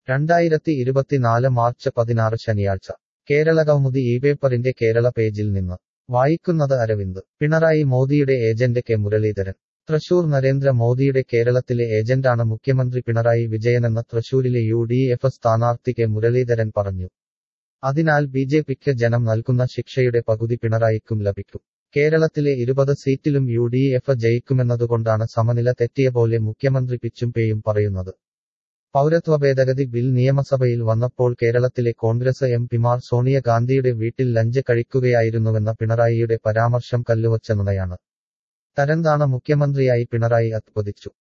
രണ്ടായിരത്തി ഇരുപത്തിനാല് മാർച്ച് പതിനാറ് ശനിയാഴ്ച കേരള കൗമുദി ഈ പേപ്പറിന്റെ കേരള പേജിൽ നിന്ന് വായിക്കുന്നത് അരവിന്ദ് പിണറായി മോദിയുടെ ഏജന്റ് കെ മുരളീധരൻ തൃശൂർ നരേന്ദ്ര മോദിയുടെ കേരളത്തിലെ ഏജന്റാണ് മുഖ്യമന്ത്രി പിണറായി വിജയനെന്ന് തൃശൂരിലെ യു ഡി എഫ് സ്ഥാനാർത്ഥി കെ മുരളീധരൻ പറഞ്ഞു അതിനാൽ ബി ജെ പിക്ക് ജനം നൽകുന്ന ശിക്ഷയുടെ പകുതി പിണറായിക്കും ലഭിക്കും കേരളത്തിലെ ഇരുപത് സീറ്റിലും യു ഡി എഫ് ജയിക്കുമെന്നതുകൊണ്ടാണ് സമനില തെറ്റിയ പോലെ മുഖ്യമന്ത്രി പിച്ചും പേയും പറയുന്നത് പൗരത്വ ഭേദഗതി ബിൽ നിയമസഭയിൽ വന്നപ്പോൾ കേരളത്തിലെ കോൺഗ്രസ് എം പിമാർ സോണിയാഗാന്ധിയുടെ വീട്ടിൽ ലഞ്ച് കഴിക്കുകയായിരുന്നുവെന്ന പിണറായിയുടെ പരാമർശം കല്ലുവച്ച നുണയാണ് തരംതാണ മുഖ്യമന്ത്രിയായി പിണറായി അത്പതിച്ചു